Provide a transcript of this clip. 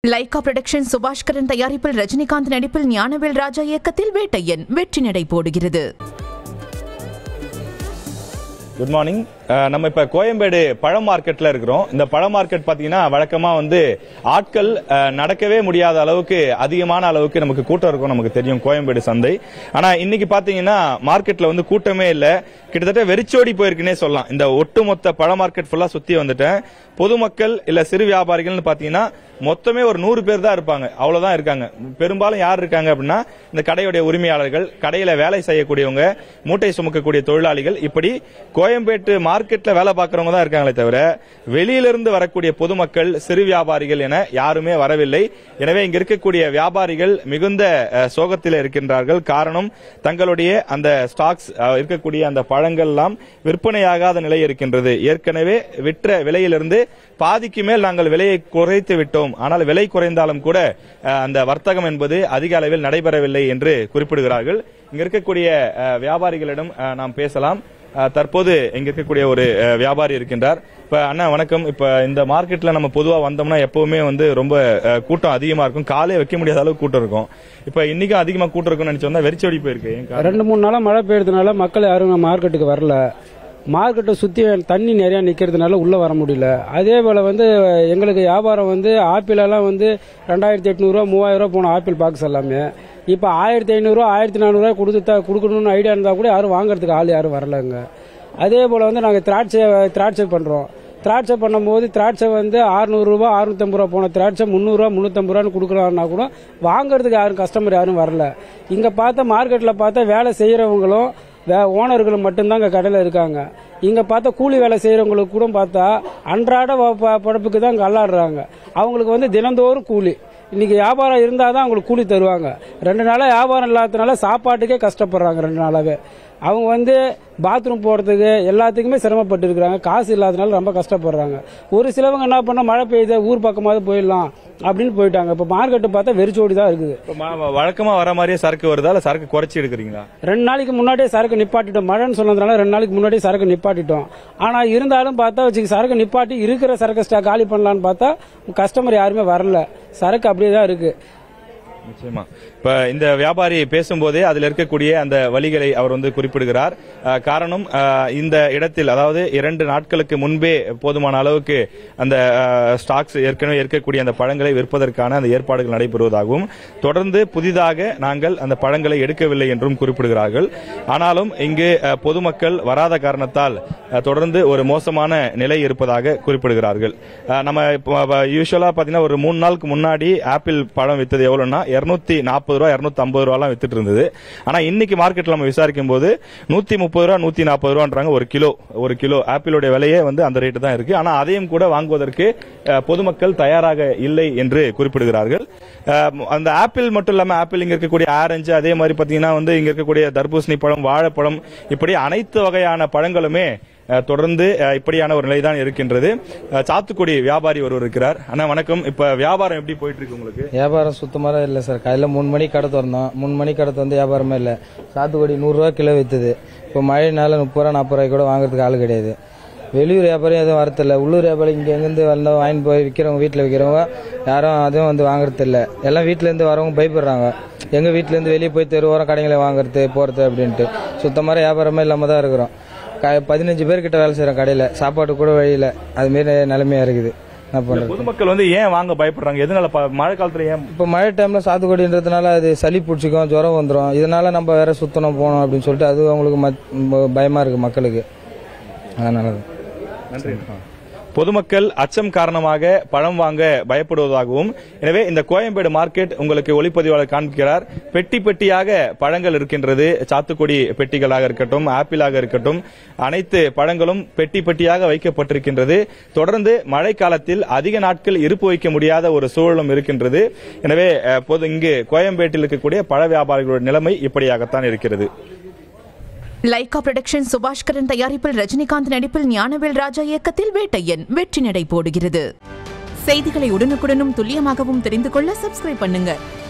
Lyca production Subaskaran தயாரிப்பில் ரஜினிகாந்த் நடிப்பில் ஞானவேல் ராஜா இயக்கத்தில் வேட்டையன் வெற்றி நடை போடுகிறது குட் மார்னிங் நம்ம இப்ப கோயம்பேடு பழ மார்க்கெட்ல இருக்கிறோம் இந்த பழ மார்க்கெட் பாத்தீங்கன்னா வழக்கமா வந்து ஆட்கள் அஹ், நடக்கவே முடியாத அளவுக்கு அதிகமான அளவுக்கு நமக்கு கூட்டம் இருக்கும் நமக்கு தெரியும் கோயம்பேடு சந்தை ஆனா இன்னைக்கு பாத்தீங்கன்னா மார்க்கெட்ல வந்து கூட்டமே இல்ல கிட்டத்தட்ட வெறிச்சோடி போயிருக்குன்னே சொல்லலாம் இந்த ஒட்டுமொத்த பழ மார்க்கெட் ஃபுல்லா சுத்தி வந்துட்டேன் பொதுமக்கள் இல்ல சிறு வியாபாரிகள்னு பாத்தீங்கன்னா மொத்தமே ஒரு நூறு பேர் தான் இருப்பாங்க அவ்வளவுதான் இருக்காங்க பெரும்பாலும் யார் இருக்காங்க அப்படின்னா இந்த கடையுடைய உரிமையாளர்கள் கடையில வேலை செய்யக்கூடியவங்க மூட்டை சுமக்கக்கூடிய தொழிலாளிகள் இப்படி கோயம்பேட்டு மார்க்கெட்ல வேலை பார்க்கறவங்க தான் இருக்காங்களே தவிர வெளியிலிருந்து வரக்கூடிய பொதுமக்கள் சிறு வியாபாரிகள் என யாருமே வரவில்லை எனவே இங்க இருக்கக்கூடிய வியாபாரிகள் மிகுந்த அஹ், சோகத்தில் இருக்கின்றார்கள் காரணம் தங்களுடைய அந்த ஸ்டாக்ஸ் அஹ், இருக்கக்கூடிய அந்த பழங்கள் எல்லாம் விற்பனையாகாத நிலை இருக்கின்றது ஏற்கனவே விற்ற விலையிலிருந்து பாதிக்கு மேல் நாங்கள் விலையை குறைத்து விட்டோம் ஆனால் விலை குறைந்தாலும் கூட அஹ், அந்த வர்த்தகம் என்பது அதிக அளவில் நடைபெறவில்லை என்று குறிப்பிடுகிறார்கள் இங்க இருக்கக்கூடிய அஹ், வியாபாரிகளிடம் அஹ், நாம் பேசலாம் அஹ், தற்போது இங்க இருக்கக்கூடிய ஒரு அஹ், வியாபாரி இருக்கின்றார் இப்ப அண்ணா வணக்கம் இப்ப இந்த மார்க்கெட்ல நம்ம பொதுவா வந்தோம்னா எப்பவுமே வந்து ரொம்ப அஹ், கூட்டம் அதிகமா இருக்கும் காலே வைக்க முடியாத அளவுக்கு கூட்டம் இருக்கும் இப்ப இன்னைக்கும் அதிகமா கூட்டம் இருக்கும்னு நினைச்சோம்னா வெறிச்சோடி போயிருக்கு ஏன் காரணம்? ரெண்டு மூணு நாளாக மழை பெய்யறதுனால மக்கள் யாரும் மார்க்கெட்டுக்கு வரல மார்க்கெட்டை சுற்றி தண்ணி நிறையா நிற்கிறதுனால உள்ளே வர முடியல அதே போல் வந்து எங்களுக்கு வியாபாரம் வந்து ஆப்பிளெல்லாம் வந்து ரெண்டாயிரத்தி எட்நூறுவா மூவாயிரரூவா போன ஆப்பிள் பாக்ஸ் எல்லாமே இப்போ ஆயிரத்தி ஐநூறுரூவா ஆயிரத்தி நானூறுரூவா கொடுத்து கொடுக்கணும்னு ஐடியா இருந்தால் கூட யாரும் வாங்குறதுக்கு ஆள் யாரும் வரலங்க அதே போல் வந்து நாங்கள் திராட்சை திராட்சை பண்ணுறோம் திராட்சை பண்ணும்போது திராட்சை வந்து அறுநூறுபா அறுநூத்தம்பது ரூபா போன திராட்சை முந்நூறுரூவா முந்நூற்றம்பது ரூபான்னு கொடுக்குறாங்கன்னா கூட வாங்குறதுக்கு யாரும் கஸ்டமர் யாரும் வரல இங்கே பார்த்தா மார்க்கெட்டில் பார்த்தா வேலை செய்கிறவங்களும் வே ஓனர்களும் மட்டும்தான் இங்கே கடையில் இருக்காங்க இங்கே பார்த்தா கூலி வேலை செய்கிறவங்களுக்கு கூட பார்த்தா அன்றாட வ- ப- பழப்புக்கு தான் இங்கே அல்லாடுறாங்க அவங்களுக்கு வந்து தினந்தோறும் கூலி இன்னைக்கு வியாபாரம் இருந்தால் தான் அவங்களுக்கு கூலி தருவாங்க ரெண்டு நாளாக வியாபாரம் இல்லாததுனால சாப்பாட்டுக்கே கஷ்டப்படுறாங்க ரெண்டு நாளாவே அவங்க வந்து பாத்ரூம் போகிறதுக்கு எல்லாத்துக்குமே சிரமப்பட்டு இருக்கிறாங்க காசு இல்லாதனால ரொம்ப கஷ்டப்படுறாங்க ஒரு சிலவங்க என்ன பண்ண மழை பெய்யுது ஊர் பக்கமாவது போயிடலாம் அப்படின்னு போயிட்டாங்க இப்போ மார்க்கெட்டு பார்த்தா வெறிச்சோடி தான் இருக்குது இப்ப ம- வழக்கமா வர மாதிரியே சரக்கு வருதா இல்ல சரக்கு குறைச்சி எடுக்கிறீங்களா ரெண்டு நாளைக்கு முன்னாடியே சரக்கு நிப்பாட்டிட்டோம் மழைன்னு சொன்னதுனால ரெண்டு நாளைக்கு முன்னாடியே சரக்கு நிப்பாட்டிட்டோம் ஆனா இருந்தாலும் பார்த்தா வச்சுக்க சரக்கு நிப்பாட்டி இருக்கிற சரக்கு ஸ்டா காலி பண்ணலான்னு பார்த்தா கஸ்டமர் யாருமே வரல சரக்கு அப்படியே தான் இருக்கு நிச்சயமா இப்ப இந்த வியாபாரி பேசும்போதே அதுல இருக்கக்கூடிய அந்த வழிகளை அவர் வந்து குறிப்பிடுகிறார் அஹ், காரணம் அஹ், இந்த இடத்தில் அதாவது இரண்டு நாட்களுக்கு முன்பே போதுமான அளவுக்கு அந்த ஸ்டாக்ஸ் ஏற்கனவே இருக்கக்கூடிய அந்த பழங்களை விற்பதற்கான அந்த ஏற்பாடுகள் நடைபெறுவதாகவும் தொடர்ந்து புதிதாக நாங்கள் அந்த பழங்களை எடுக்கவில்லை என்றும் குறிப்பிடுகிறார்கள் ஆனாலும் இங்கு அஹ், பொதுமக்கள் வராத காரணத்தால் அஹ், தொடர்ந்து ஒரு மோசமான நிலை இருப்பதாக குறிப்பிடுகிறார்கள் அஹ், நம்ம யூஸ்வலா பாத்தீங்கன்னா ஒரு மூணு நாளுக்கு முன்னாடி ஆப்பிள் பழம் வித்தது எவ்வளவுன்னா இருநூத்தி நாற்பது ரூபா இருநூத்தி ஐம்பது ரூபாலாம் வித்துட்டு இருந்தது ஆனா இன்னைக்கு மார்க்கெட்ல நம்ம விசாரிக்கும் போது நூத்தி முப்பது ரூபா நூத்தி நாற்பது ரூபான்றாங்க ஒரு கிலோ ஒரு கிலோ ஆப்பிளுடைய விலையே வந்து அந்த ரேட்டு தான் இருக்கு ஆனா அதையும் கூட வாங்குவதற்கு அஹ், பொதுமக்கள் தயாராக இல்லை என்று குறிப்பிடுகிறார்கள் அஹ், அந்த ஆப்பிள் மட்டும் இல்லாம ஆப்பிள் இங்க இருக்கக்கூடிய ஆரஞ்சு அதே மாதிரி பாத்தீங்கன்னா வந்து இங்க இருக்கக்கூடிய தர்பூசணி பழம் வாழைப்பழம் இப்படி அனைத்து வகையான பழங்களுமே அஹ், தொடர்ந்து அஹ், இப்படியான ஒரு நிலை தான் இருக்கின்றது அஹ், சாத்துக்குடி வியாபாரி ஒருவர் இருக்கிறார் அண்ணா வணக்கம் இப்ப வியாபாரம் எப்படி போயிட்டு இருக்கு உங்களுக்கு வியாபாரம் சுத்தமாக இல்லை சார் காலையில் மூணு மணிக்கு கடை திறந்தோம் மூணு மணிக்கு கடை திறந்து வியாபாரமே இல்லை சாத்துக்குடி நூறுரூவா கிலோ விற்றுது இப்போ மழைனால முப்பது ரூபா நாற்பது ரூபாய்க்கு கூட வாங்குறதுக்கு ஆள் கிடையாது வெளியூர் வியாபாரம் எதுவும் வரதில்ல உள்ளூர் வியாபாரம் இங்கே எங்கேருந்து வந்தோம் வாங்கிட்டு போய் விற்கிறவங்க வீட்டில் விற்கிறவங்க யாரும் அதுவும் வந்து வாங்குறதில்ல எல்லாம் வீட்டிலேருந்து வரவங்க பயப்படுறாங்க எங்கள் வீட்டிலேருந்து வெளியே போய் தெருவோரம் கடைங்களை வாங்குறது போகிறது அப்படின்ட்டு சுத்தமாக வியாபாரமே இல்லாமல் தான் இருக்கிறோம் க பதினஞ்சு பேர்கிட்ட வேலை செய்கிறோம் கடையில் சாப்பாடு கூட வழியில் அதுமாரி நிலைமையாக இருக்குது என்ன பண்ணுறது பொதுமக்கள் வந்து ஏன் வாங்க பயப்படுறாங்க எதனால ப- மழை காலத்துல ஏன் இப்போ மழை டைம்ல சாத்துக்குடின்றதுனால அது சளி பிடிச்சிக்கும் ஜுரம் வந்துடும் இதனால நம்ம வேற சுத்தணும் போகணும் அப்படின்னு சொல்லிட்டு அது அவங்களுக்கு மத்- ப- பயமா இருக்கு மக்களுக்கு அதனால தான். நன்றி பொதுமக்கள் அச்சம் காரணமாக பழம் வாங்க பயப்படுவதாகவும் எனவே இந்த கோயம்பேடு மார்க்கெட் உங்களுக்கு ஒளிப்பதிவாளர் காண்பிக்கிறார் பெட்டி பெட்டியாக பழங்கள் இருக்கின்றது சாத்துக்குடி பெட்டிகளாக இருக்கட்டும் ஆப்பிளாக இருக்கட்டும் அனைத்து பழங்களும் பெட்டி பெட்டியாக வைக்கப்பட்டிருக்கின்றது தொடர்ந்து மழை காலத்தில் அதிக நாட்கள் இருப்பு வைக்க முடியாத ஒரு சூழலும் இருக்கின்றது எனவே அஹ், பொது இங்கு கோயம்பேட்டில் இருக்கக்கூடிய பழ வியாபாரிகளுடைய நிலைமை இப்படியாகத்தான் இருக்கிறது லைகா புரொடக்ஷன் சுபாஷ்கரன் தயாரிப்பில் ரஜினிகாந்த் நடிப்பில் ஞானவேல் ராஜா இயக்கத்தில் வேட்டையன் வெற்றி நடை போடுகிறது செய்திகளை உடனுக்குடனும் துல்லியமாகவும் தெரிந்து கொள்ள சப்ஸ்கிரைப் பண்ணுங்க